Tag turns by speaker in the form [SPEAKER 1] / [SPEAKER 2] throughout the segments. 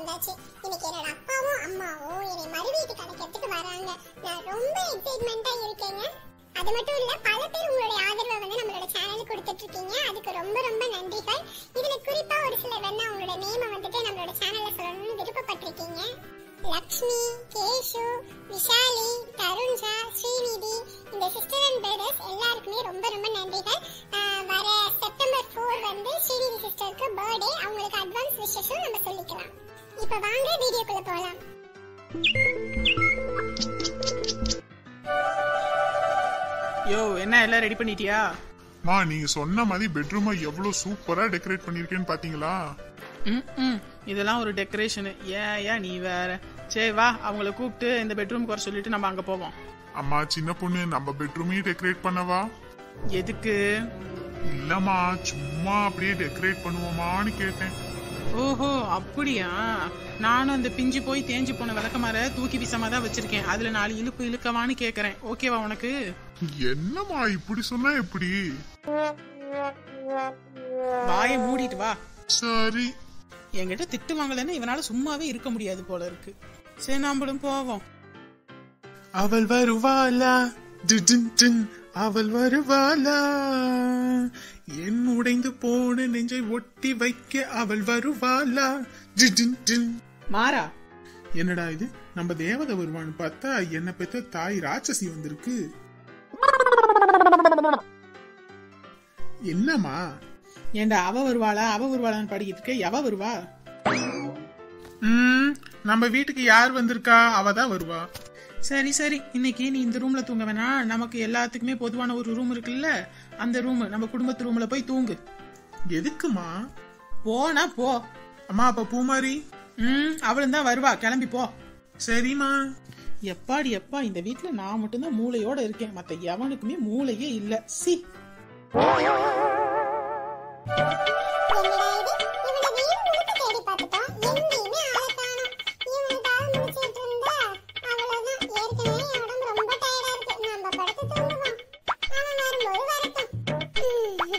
[SPEAKER 1] வந்தாச்சு இன்னைக்கு என்னோட அப்பாவும் அம்மாவும் என்னை மறு வீட்டுக்கு அடைக்கிறதுக்கு வராங்க நான் ரொம்ப எக்ஸைட்மெண்டா இருக்கேங்க அது மட்டும் இல்ல பல பேர் உங்களுடைய ஆதரவை வந்து நம்மளோட சேனலுக்கு கொடுத்துட்டு இருக்கீங்க அதுக்கு ரொம்ப ரொம்ப நன்றிகள் இதுல குறிப்பா ஒரு சிலர் வேணா உங்களோட நேமை வந்துட்டு நம்மளோட சேனல்ல சொல்லணும்னு விருப்பப்பட்டிருக்கீங்க லக்ஷ்மி கேஷு விஷாலி தருண்ஜா ஸ்ரீநிதி இந்த சிஸ்டர் அண்ட் பிரதர்ஸ் எல்லாருக்குமே ரொம்ப ரொம்ப நன்றிகள் ஆஹ் வர செப்டம்பர் ஃபோர் வந்து ஸ்ரீநிதி சிஸ்டருக்கு பர்த்டே அவங்களுக்கு அட்வான்ஸ் விஷஸும் நம்ம சொல்லிக்கலாம் இப்போ வாங்க வீடியோக்குள்ள போகலாம்
[SPEAKER 2] யோ என்ன எல்லாம் ரெடி பண்ணிட்டியா
[SPEAKER 3] மா நீங்க சொன்ன மாதிரி பெட்ரூமை எவ்வளவு சூப்பரா டெக்கரேட் பண்ணிருக்கேன்னு பாத்தீங்களா
[SPEAKER 2] ம் ம் இதெல்லாம் ஒரு டெக்கரேஷனு ஏன் ஏன் நீ வேற சரி வா அவங்கள கூப்பிட்டு இந்த பெட்ரூம்க்கு வர சொல்லிட்டு நம்ம அங்க போவோம்
[SPEAKER 3] அம்மா சின்ன பொண்ணு நம்ம பெட்ரூமையும் டெக்கரேட் பண்ணவா
[SPEAKER 2] எதுக்கு
[SPEAKER 3] இல்லம்மா சும்மா அப்படியே டெக்கரேட் பண்ணுவோமான்னு கேட்டேன்
[SPEAKER 2] ஓஹோ அப்படியா நானும் அந்த பிஞ்சு போய் தேஞ்சு போன விளக்கமார தூக்கி வீசாம தான் வச்சிருக்கேன் அதுல நாலு இழுப்பு இழுக்கவான்னு கேக்குறேன் ஓகேவா உனக்கு
[SPEAKER 3] என்னம்மா இப்படி சொன்னா எப்படி
[SPEAKER 2] வாயை மூடிட்டு வா
[SPEAKER 3] சரி
[SPEAKER 2] என்கிட்ட திட்டு வாங்கலைன்னா இவனால சும்மாவே இருக்க முடியாது போல இருக்கு சரி நாம்பளும் போவோம்
[SPEAKER 3] அவள் வருவாளா டிடின் டின். அவள் வருவாளா என் உடைந்து போன நெஞ்சை ஒட்டி வைக்க அவள் வருவாளா டிடின் டின்.
[SPEAKER 2] மாறா
[SPEAKER 3] என்னடா இது நம்ம தேவதை வருவான்னு பார்த்தா என்ன பெத்த தாய் ராட்சசி வந்திருக்கு என்னம்மா
[SPEAKER 2] ஏண்டா அவ வருவாளா அவ வருவாளான்னு பாடிக்கிட்டு இருக்க எவ வருவா
[SPEAKER 3] ம், நம்ம வீட்டுக்கு யார் வந்திருக்கா அவ தான் வருவா
[SPEAKER 2] சரி சரி இன்னைக்கு நீ இந்த ரூம்ல தூங்க வேணாம் நமக்கு எல்லாத்துக்குமே பொதுவான ஒரு ரூம் இருக்குல்ல அந்த ரூம் நம்ம குடும்பத்து ரூம்ல போய் தூங்கு
[SPEAKER 3] எதுக்குமா
[SPEAKER 2] போனா போ
[SPEAKER 3] அம்மா அப்ப பூமாரி
[SPEAKER 2] ம் அவளும் தான் வருவா கிளம்பி போ
[SPEAKER 3] சரிம்மா
[SPEAKER 2] எப்பாடி எப்பா இந்த வீட்ல நான் மட்டும்தான் மூளையோட இருக்கேன் மத்த எவனுக்குமே மூளையே இல்ல சி
[SPEAKER 1] என்னடா இது இவனை வீடு முழுக்க தேடி பார்த்துட்டோம் எங்கேயுமே ஆளை காணோம் இவனுக்காக முடிச்சிட்டு இருந்தா அவ்வளவுதான் ஏற்கனவே என் உடம்பு ரொம்ப டயர்டா இருக்கு நம்ம படுத்து தூங்குவோம் அவன் வரும்போது வரட்டும் ம்.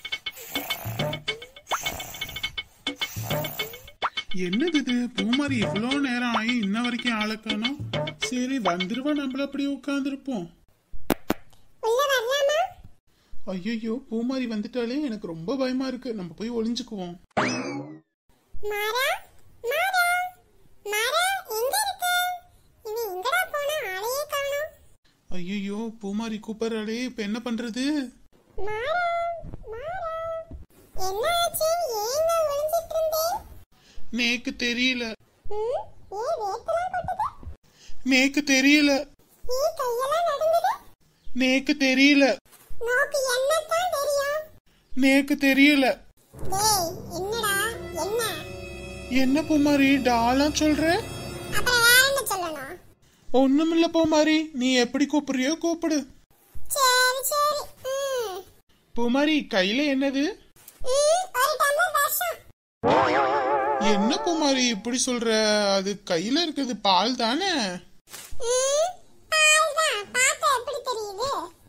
[SPEAKER 3] என்னது இது பூமாரி இவ்வளோ நேரம் ஆகி இன்ன வரைக்கும் ஆளை காணோம் சரி வந்துருவா நம்மள அப்படியே உட்காந்துருப்போம்
[SPEAKER 1] உள்ள வரலாமா
[SPEAKER 3] ஐயோ பூமாரி வந்துட்டாலே எனக்கு ரொம்ப பயமா இருக்கு நம்ம போய் ஒளிஞ்சுக்குவோம்
[SPEAKER 1] மாறா மாறா மாறா எங்க இருக்க இவன் எங்கடா போனா ஆளையே காணோம்
[SPEAKER 3] ஐயோ பூமாரி கூப்பிடுறாளே இப்ப என்ன பண்றது
[SPEAKER 1] மாறா மாறா என்ன ஆச்சு ஏங்க ஒளிஞ்சிட்டு இருந்தே
[SPEAKER 3] நேக்கு தெரியல
[SPEAKER 1] ம் ஏ வேத்தலாம் கொட்டுது
[SPEAKER 3] நேக்கு தெரியல
[SPEAKER 1] ஏ கையெல்லாம் நடுங்குது
[SPEAKER 3] நேக்கு தெரியல
[SPEAKER 1] நோக்கு என்னத்தான் தெரியும்
[SPEAKER 3] நேக்கு தெரியல
[SPEAKER 1] டேய் என்னடா என்ன
[SPEAKER 3] என்ன பூமாரி டாலா சொல்ற
[SPEAKER 1] அப்புறம் வேற என்ன சொல்லணும்
[SPEAKER 3] ஒண்ணுமில்ல பூமாரி நீ எப்படி கூப்பிடுறியோ கூப்பிடு
[SPEAKER 1] சரி சரி ம்
[SPEAKER 3] பூமாரி கையில என்னது
[SPEAKER 1] ம் ஒரு டம்ளர் விஷம்
[SPEAKER 3] என்ன பூமாரி இப்படி சொல்ற அது கையில இருக்குது பால் தானே
[SPEAKER 1] ம் பால் தான் பார்த்தா எப்படி தெரியுது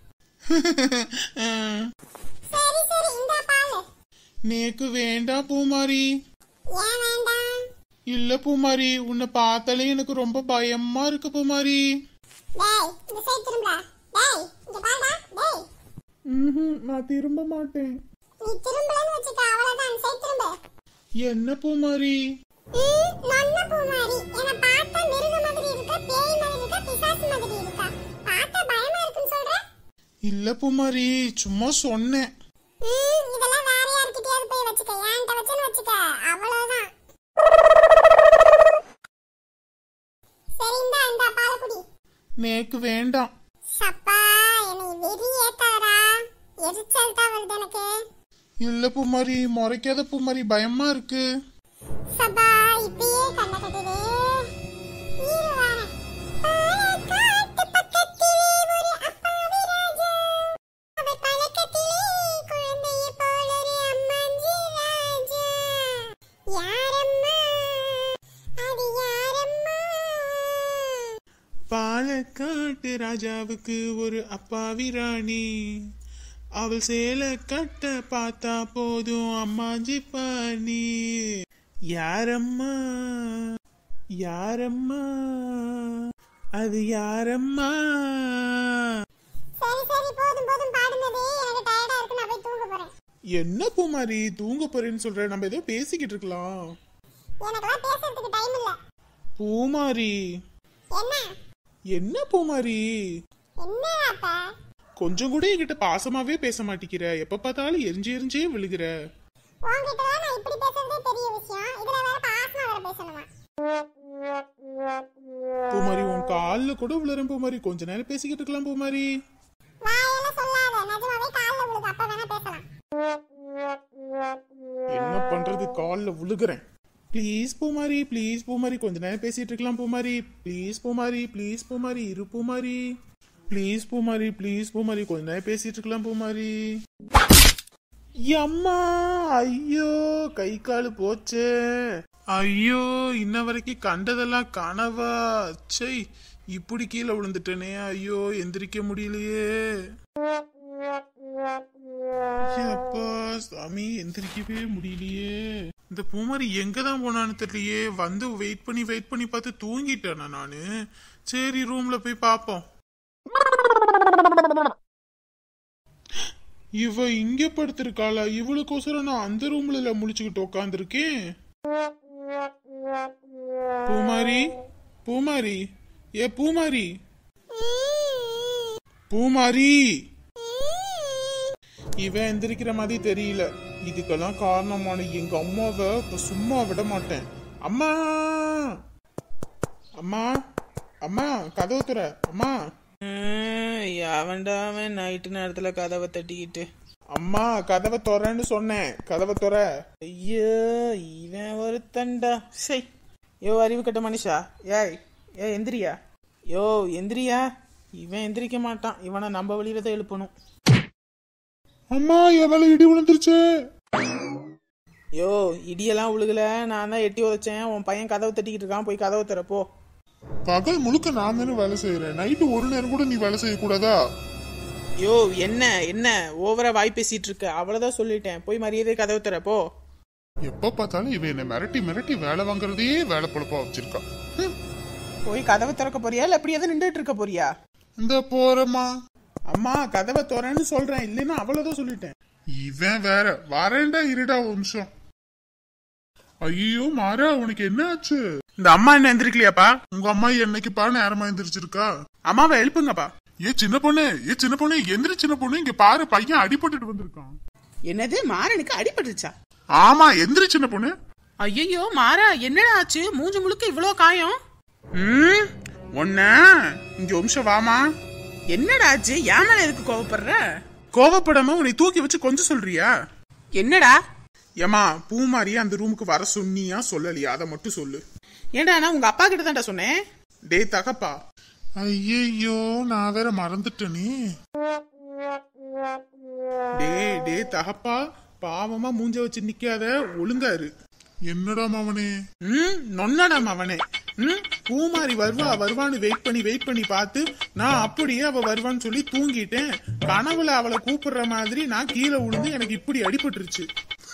[SPEAKER 3] அஹ்,
[SPEAKER 1] சரி சரி இந்த பால்
[SPEAKER 3] நேக்கு வேண்டாம் பூமாரி
[SPEAKER 1] ஏன் வேண்டாம்
[SPEAKER 3] இல்ல பூமாரி உன்னை பார்த்தாலே எனக்கு ரொம்ப பயமா இருக்கு பூமாரி
[SPEAKER 1] டேய் இந்த சைடு திரும்புடா டேய் இங்க பாருடா டேய்
[SPEAKER 3] ம்ஹும், நான் திரும்ப மாட்டேன்
[SPEAKER 1] நீ திரும்பலன்னு வச்சுக்க அவ்வளவுதான் அந்த சைடு திரும்ப
[SPEAKER 3] என்ன பூமாரி
[SPEAKER 1] ம் நொன்ன பூமாரி என்ன பார்த்தா மிருக மாதிரி இருக்கா பேய் மாதிரி இருக்கா பிசாசு மாதிரி இருக்கா பார்த்தா பயமா இருக்குன்னு சொல்ற
[SPEAKER 3] இல்ல பூமாரி சும்மா சொன்னேன்
[SPEAKER 1] ம் இதெல்லாம் வேற யார்கிட்டயாவது போய் வச்சுக்க என்கிட்ட வச்சுன்னு வச்சுக்க அவ்வளவுதான் சரி இந்தா இந்த பால் குடி
[SPEAKER 3] நேக்கு வேண்டாம்
[SPEAKER 1] சப்பா என்னை வெறி ஏத்தாதடா எரிச்சல் தான் வருது எனக்கு
[SPEAKER 3] இல்ல பூமாரி முறைக்காத பூமாரி பயமா இருக்கு
[SPEAKER 1] சபா இப்பயே கண்ண கட்டுது இரு வரேன். பாலக்காட்டு பக்கத்திலே ஒரு அப்பாவி ராஜா. அவர் பழக்கத்திலே குழந்தையை போல் ஒரு அம்மாஞ்சி ராஜா. யாரம்மா? அது யாரம்மா?
[SPEAKER 3] பாலக்காட்டு ராஜாவுக்கு ஒரு அப்பாவி ராணி அவள் சேலை கட்ட பார்த்தா போதும் அம்மாஞ்சி பாணி யாரம்மா யாரம்மா அது யாரம்மா
[SPEAKER 1] சரி சரி போதும் போதும் பாடுனதே எனக்கு டயர்டா இருக்கு நான் போய் தூங்க போறேன்
[SPEAKER 3] என்ன பூமாரி தூங்க போறேன்னு சொல்ற நம்ம ஏதோ பேசிக்கிட்டு இருக்கலாம்
[SPEAKER 1] எனக்கெல்லாம் பேசுறதுக்கு டைம் இல்ல
[SPEAKER 3] பூமாரி
[SPEAKER 1] என்ன
[SPEAKER 3] என்ன பூமாரி
[SPEAKER 1] என்ன அப்பா
[SPEAKER 3] கொஞ்சம் கூட என்கிட்ட பாசமாவே பேச மாட்டேங்கிற எப்ப பார்த்தாலும் எரிஞ்சு எரிஞ்சே விழுகிற
[SPEAKER 1] உன்கிட்ட தான் நான் இப்படி பேசுறதே பெரிய விஷயம் இதுல வேற பாசமா வேற பேசணுமா
[SPEAKER 3] பூமாரி உன் கால்ல கூட விழுறேன் பூமாரி கொஞ்ச நேரம் பேசிக்கிட்டு இருக்கலாம் பூமாரி
[SPEAKER 1] வாயெல்லாம் சொல்லாத நிஜமாவே கால்ல விழுது அப்ப வேணா பேசலாம்
[SPEAKER 3] என்ன பண்றது கால்ல விழுகிறேன் ப்ளீஸ் பூமாரி ப்ளீஸ் பூமாரி கொஞ்ச நேரம் பேசிட்டு இருக்கலாம் பூமாரி ப்ளீஸ் பூமாரி ப்ளீஸ் பூமாரி இரு பூமாரி ப்ளீஸ் பூமாரி ப்ளீஸ் பூமாரி கொஞ்ச நேரம் பேசிட்டு இருக்கலாம் பூமாரி அம்மா ஐயோ கை கால் போச்சே ஐயோ இன்ன வரைக்கும் கண்டதெல்லாம் கனவா சை இப்படி கீழே விழுந்துட்டேனே ஐயோ எந்திரிக்க முடியலையே அப்பா சாமி எந்திரிக்கவே முடியலையே இந்த பூமாரி எங்க தான் போனான்னு தெரியலையே வந்து வெயிட் பண்ணி வெயிட் பண்ணி பார்த்து தூங்கிட்டேனா நானு சரி ரூம்ல போய் பார்ப்போம் இவ இங்க படுத்திருக்காளா இவளுக்கோசரம் நான் அந்த ரூம்ல முழிச்சுக்கிட்டு உட்காந்துருக்கேன் பூமாரி பூமாரி ஏ பூமாரி பூமாரி இவன் எந்திரிக்கிற மாதிரி தெரியல இதுக்கெல்லாம் காரணமான எங்க அம்மாவை இப்ப சும்மா விட மாட்டேன் அம்மா அம்மா அம்மா கதவு துற அம்மா
[SPEAKER 2] அவன்டா அவன் நைட்டு நேரத்துல கதவை தட்டிக்கிட்டு
[SPEAKER 3] அம்மா கதவை துறன்னு சொன்னேன் கதவை துற
[SPEAKER 2] ஐயோ இவன் ஒருத்தன்டா சை யோ அறிவு கட்ட மனுஷா ஏய் ஏ எந்திரியா யோ எந்திரியா இவன் எந்திரிக்க மாட்டான் இவனை நம்ம வழியில தான் எழுப்பணும்
[SPEAKER 3] அம்மா என் மேல இடி விழுந்துருச்சு
[SPEAKER 2] யோ இடியெல்லாம் உழுகல நான் தான் எட்டி உதைச்சேன் உன் பையன் கதவை தட்டிக்கிட்டு இருக்கான் போய் கதவை திறப்போ
[SPEAKER 3] பகல் முழுக்க நான் தானே வேலை செய்யறேன் நைட்டு ஒரு நேரம் கூட நீ வேலை செய்யக்கூடாதா
[SPEAKER 2] யோ என்ன என்ன ஓவரா வாய் பேசிட்டு இருக்க அவ்வளவுதான் சொல்லிட்டேன் போய் மரியாதை கதவை திறப்போ
[SPEAKER 3] எப்ப பார்த்தாலும் இவன் என்ன மிரட்டி மிரட்டி வேலை வாங்குறதையே வேலை பொழப்பா வச்சிருக்கா ஹம்.
[SPEAKER 2] போய் கதவை திறக்க போறியா இல்ல அப்படியே நின்றுட்டு இருக்க போறியா
[SPEAKER 3] இந்த போறமா
[SPEAKER 2] அம்மா கதவை திறன்னு சொல்றேன் இல்லைன்னா அவ்வளவுதான் சொல்லிட்டேன்
[SPEAKER 3] இவன் வேற வரேன்டா இருடா ஒரு நிமிஷம் ஐயோ மாறா உனக்கு என்ன ஆச்சு
[SPEAKER 2] இந்த அம்மா என்ன எந்திரிக்கலையாப்பா
[SPEAKER 3] உங்க அம்மா என்னைக்குப்பா நேரமா எந்திரிச்சிருக்கா
[SPEAKER 2] அம்மாவை எழுப்புங்கப்பா
[SPEAKER 3] ஏ சின்ன பொண்ணு ஏ சின்ன பொண்ணு எந்திரி சின்ன பொண்ணு இங்க பாரு பையன் அடிபட்டுட்டு வந்திருக்கான்
[SPEAKER 2] என்னது மாறனுக்கு அடிபட்டுச்சா
[SPEAKER 3] ஆமா எந்திரி சின்ன பொண்ணு
[SPEAKER 2] ஐயோ மாறா என்னடா ஆச்சு மூஞ்சி முழுக்க இவ்வளோ காயம்
[SPEAKER 3] ம் ஒன்ன இங்க நிமிஷம் வாமா
[SPEAKER 2] என்னடா ஆச்சு ஏன் மேல எதுக்கு கோவப்படுற
[SPEAKER 3] கோவப்படாம உன்னை தூக்கி வச்சு கொஞ்சம் சொல்றியா
[SPEAKER 2] என்னடா
[SPEAKER 3] ஏமா பூமாரியா அந்த ரூமுக்கு வர சொன்னியா சொல்லலையா அதை மட்டும் சொல்லு
[SPEAKER 2] ஏன்டா நான் உங்க அப்பா கிட்ட தான்டா சொன்னேன்
[SPEAKER 3] டேய் தகப்பா ஐயையோ நான் வேற மறந்துட்டேனே டேய் டேய் தகப்பா பாவமா மூஞ்ச வச்சு நிக்காத ஒழுங்கா இரு என்னடா மவனே ம் நொன்னடா மவனே ம் பூமாரி வருவா வருவான்னு வெயிட் பண்ணி வெயிட் பண்ணி பார்த்து நான் அப்படியே அவ வருவான்னு சொல்லி தூங்கிட்டேன் கனவுல அவளை கூப்பிடுற மாதிரி நான் கீழே விழுந்து எனக்கு இப்படி அடிபட்டுருச்சு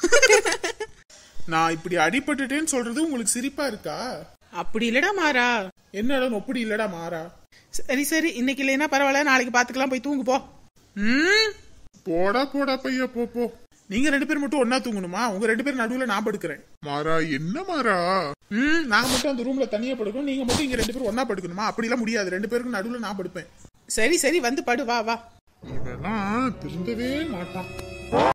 [SPEAKER 3] நான் இப்படி அடிபட்டுட்டேன்னு சொல்றது உங்களுக்கு சிரிப்பா இருக்கா
[SPEAKER 2] அப்படி இல்லடா மாறா
[SPEAKER 3] என்னடா நொப்படி இல்லடா மாறா
[SPEAKER 2] சரி சரி இன்னைக்கு இல்லைன்னா பரவாயில்ல நாளைக்கு பாத்துக்கலாம் போய் தூங்கு போ ம்
[SPEAKER 3] போடா போடா பையா போ போ நீங்க ரெண்டு பேரும் மட்டும் ஒன்னா தூங்கணுமா உங்க ரெண்டு பேரும் நடுவுல நான் படுக்கிறேன் மாறா என்ன மாறா ம் நாங்க மட்டும் அந்த ரூம்ல தனியா படுக்கணும் நீங்க மட்டும் இங்க ரெண்டு பேரும் ஒன்னா படுக்கணுமா அப்படிலாம் முடியாது ரெண்டு பேருக்கும் நடுவுல நான் படுப்பேன்
[SPEAKER 2] சரி சரி வந்து படு வா வா
[SPEAKER 3] இவெல்லாம் திருந்தவே மாட்டான்